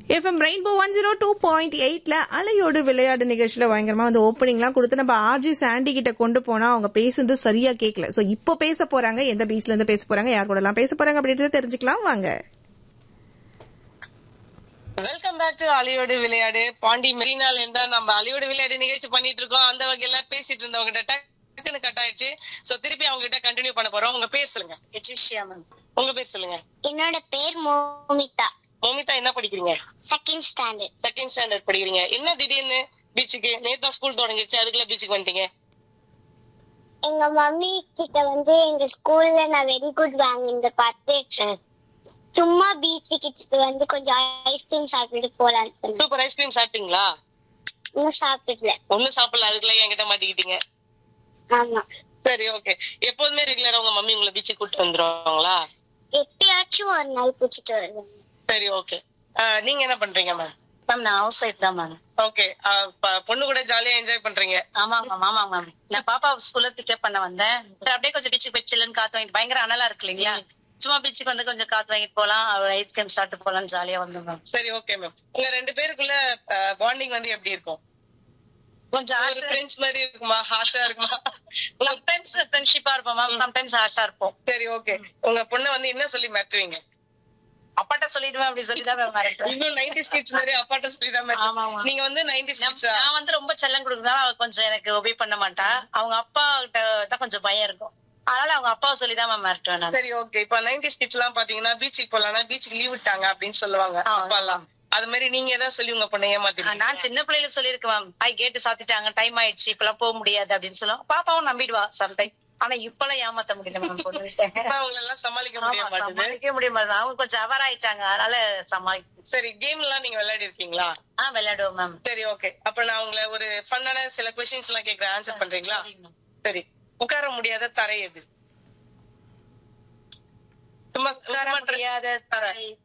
FM rainbow one zero two point எயிட்ல அலையோடு விளையாடு நிகழ்ச்சியில பயங்கரமா வந்து ஓப்பனிங்லாம் கொடுத்து நம்ம ஆர்ஜி சாண்டி கிட்ட கொண்டு போனா அவங்க பேசுறது சரியா கேட்கல சோ இப்போ பேச போறாங்க எந்த பீச்ல இருந்து பேச போறாங்க யார் கூட எல்லாம் பேச போறாங்க அப்படின்றத தெரிஞ்சுக்கலாம் வாங்க வெல்கம் பேக் டு அலியோடு விளையாடு பாண்டி மெரினால இருந்தா நம்ம அலியோடு விளையாடு நிகழ்ச்சி பண்ணிட்டு இருக்கோம் அந்த வகையில பேசிட்டு இருந்தவங்க கிட்ட டக்குன்னு கட் ஆயிடுச்சு சோ திருப்பி அவங்க கிட்ட கண்டினியூ பண்ண போறோம் உங்க பேர் சொல்லுங்க எட்ரிஷியா மேம் உங்க பேர் சொல்லுங்க என்னோட பேர் மோமிதா மோமிதா என்ன படிக்கிறீங்க செகண்ட் ஸ்டாண்டர்ட் செகண்ட் ஸ்டாண்டர்ட் படிக்கிறீங்க என்ன திடீர்னு பீச்சுக்கு நேத்து ஸ்கூல் தொடங்கிருச்சு அதுக்குள்ள பீச்சுக்கு வந்துட்டீங்க எங்க மம்மி கிட்ட வந்து எங்க ஸ்கூல்ல நான் வெரி குட் வாங்கினத பார்த்து சும்மா பீச் கிட்ட வந்து கொஞ்சம் ஐஸ்கிரீம் சாப்பிட்டு போலான்னு சொன்னேன் சூப்பர் ஐஸ்கிரீம் சாப்பிட்டீங்களா இன்னும் சாப்பிடல ஒண்ணும் சாப்பிடல அதுக்குள்ள என்கிட்ட மாட்டிக்கிட்டீங்க ஆமா சரி ஓகே எப்போதுமே ரெகுலரா உங்க மம்மி உங்களை பீச்சுக்கு கூட்டு வந்துருவாங்களா எப்பயாச்சும் ஒரு நாள் பூச்சிட்டு வருவேன் சரி ஓகே நீங்க என்ன பண்றீங்க மேம் மேம் நான் ஹவுஸ் ஒய்ஃப் தான் மேம் ஓகே பொண்ணு கூட ஜாலியா என்ஜாய் பண்றீங்க ஆமாங்க மேம் ஆமாங்க மேம் நான் பாப்பா ஸ்கூல்ல பிக்கப் பண்ண வந்தேன் சரி அப்படியே கொஞ்சம் பீச்சுக்கு போய் சில்லுன்னு காத்து வாங்கிட்டு பயங்கர அனலா இருக்கு இல்லைங்களா சும்மா பீச்சுக்கு வந்து கொஞ்சம் காத்து வாங்கிட்டு போலாம் ஐஸ்கிரீம் சாப்பிட்டு போலாம் ஜாலியா வந்தோம் மேம் சரி ஓகே மேம் உங்க ரெண்டு பேருக்குள்ள பாண்டிங் வந்து எப்படி இருக்கும் கொஞ்சம் ஒரு ஃப்ரெண்ட்ஸ் மாதிரி இருக்குமா ஹாஷா இருக்குமா சம்டைம்ஸ் ஃப்ரெண்ட்ஷிப்பா இருப்போம் மேம் சம்டைம்ஸ் ஹார்ஷா இருப்போம் சரி ஓகே உங்க பொண்ணை வந்து என்ன சொல்லி மாட்டுவீங்க அப்பாட்ட சொல்லிடுவேன் அப்படி சொல்லி தான் மேம் மிரட்டுவேன். இன்னும் நைன்டி ஸ்கிட்ஸ் மாதிரி அப்பாட்ட சொல்லி தான் ஆமா, ஆமா. மாட்டுவீங்க நீங்க வந்து நைன்டி நான் ஸ்கிட்ஸா நான் வந்து ரொம்ப செல்லம் கொடுக்குறதா அவ கொஞ்சம் எனக்கு ஒபே பண்ண மாட்டா அவங்க அப்பா கிட்ட தான் கொஞ்சம் பயம் இருக்கும் அதனால அவங்க அப்பாவை சொல்லி தான் மேம் மிரட்டுவேன் நான் சரி ஓகே இப்ப நைன்டி ஸ்கிட்ஸ் எல்லாம் பாத்தீங்கன்னா பீச்சுக்கு போலாம்னா பீச்சுக்கு லீவ் விட்டாங்க அப்படின்னு சொல்லுவாங்க ஆ, அப்பா எல்லாம் அது மாதிரி நீங்க ஏதாவது சொல்லி உங்க பொண்ணை ஆ, ஏமாத்திருக்கீங்க நான் சின்ன பிள்ளையில சொல்லியிருக்கேன் மேம் ஐ கேட்டு சாத்திட்டாங்க டைம் ஆயிடுச்சு இப்பெல்லாம் போக முடியாது அப்படின்னு சொல்லுவோம் பாப்பாவும் நம்பிடுவா சம்டைம் ஆனா இப்பெல்லாம் ஏமாத்த முடியல மேம் பொண்ணு விஷயம். அப்பா அவங்களை எல்லாம் சமாளிக்க முடிய ஆமா, மாட்டேது சமாளிக்க முடிய மாட்டேது அவங்க கொஞ்சம் அவர் ஆயிட்டாங்க அதனால சமாளிக்க சரி கேம் எல்லாம் நீங்க விளையாடி இருக்கீங்களா ஆ விளையாடுவோம் மேம் சரி ஓகே அப்ப நான் உங்களை ஒரு ஃபன்னான சில கொஸ்டின்ஸ் எல்லாம் கேக்குறேன் ஆன்சர் பண்றீங்களா சரி உட்கார முடியாத தரை எது சும்மா உட்கார சும்மா try- முடியாத தரை